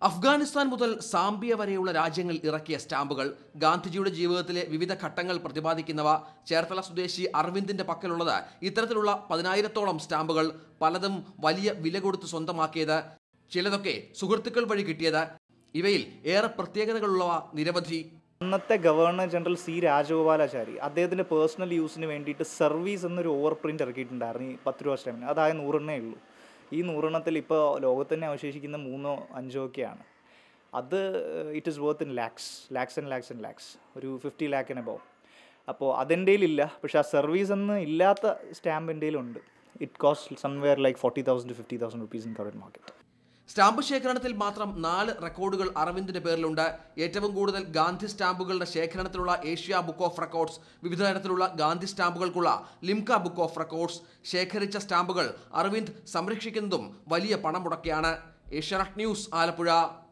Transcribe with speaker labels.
Speaker 1: അഫ്ഗാനിസ്ഥാൻ മുതൽ സാംബിയ വരെയുള്ള രാജ്യങ്ങൾ ഇറക്കിയ സ്റ്റാമ്പുകൾ ഗാന്ധിജിയുടെ ജീവിതത്തിലെ വിവിധ ഘട്ടങ്ങൾ പ്രതിപാദിക്കുന്നവ ചേർത്തല സ്വദേശി അരവിന്ദിന്റെ പക്കലുള്ളത് ഇത്തരത്തിലുള്ള പതിനായിരത്തോളം സ്റ്റാമ്പുകൾ പലതും വലിയ വില കൊടുത്ത് സ്വന്തമാക്കിയത് ചിലതൊക്കെ സുഹൃത്തുക്കൾ വഴി കിട്ടിയത് ഇവയിൽ ഏറെ പ്രത്യേകതകളുള്ളവ നിരവധി
Speaker 2: അന്നത്തെ ഗവർണർ ജനറൽ സി രാജഗോപാലാചാരി അദ്ദേഹത്തിൻ്റെ പേഴ്സണൽ യൂസിന് വേണ്ടിയിട്ട് സർവീസ് എന്നൊരു ഓവർ പ്രിൻ്റ് ഇറക്കിയിട്ടുണ്ടായിരുന്നു ഈ പത്ത് രൂപ സ്റ്റാമ്പിന് അതായത് നൂറെണ്ണേ ഉള്ളൂ ഈ നൂറെണ്ണത്തിൽ ഇപ്പോൾ ലോകത്ത് തന്നെ അവശേഷിക്കുന്ന മൂന്നോ അഞ്ചോ ഒക്കെയാണ് അത് it is worth in lakhs lakhs and lakhs and lakhs ഒരു ഫിഫ്റ്റി ലാക്കിന് അബവ് അപ്പോൾ അതെൻ്റെ ഇല്ല പക്ഷേ ആ സർവീസ് എന്ന് ഇല്ലാത്ത സ്റ്റാമ്പ് എൻ്റെ ഉണ്ട് it cost somewhere like forty thousand to fifty thousand rupees in current market
Speaker 1: stamp ശേഖരണത്തിൽ മാത്രം നാല് റെക്കോർഡുകൾ അരവിന്ദിന്റെ പേരിലുണ്ട് ഏറ്റവും കൂടുതൽ ഗാന്ധി സ്റ്റാമ്പുകളുടെ ശേഖരണത്തിലുള്ള ഏഷ്യ ബുക്ക് ഓഫ് റെക്കോർഡ്സ് വിവിധ തരത്തിലുള്ള ഗാന്ധി സ്റ്റാമ്പുകൾക്കുള്ള ലിംക ബുക്ക് ഓഫ് റെക്കോർഡ്സ് ശേഖരിച്ച സ്റ്റാമ്പുകൾ അരവിന്ദ് സംരക്ഷിക്കുന്നതും വലിയ പണം മുടക്കിയാണ് ഏഷ്യാനെറ്റ് ന്യൂസ് ആലപ്പുഴ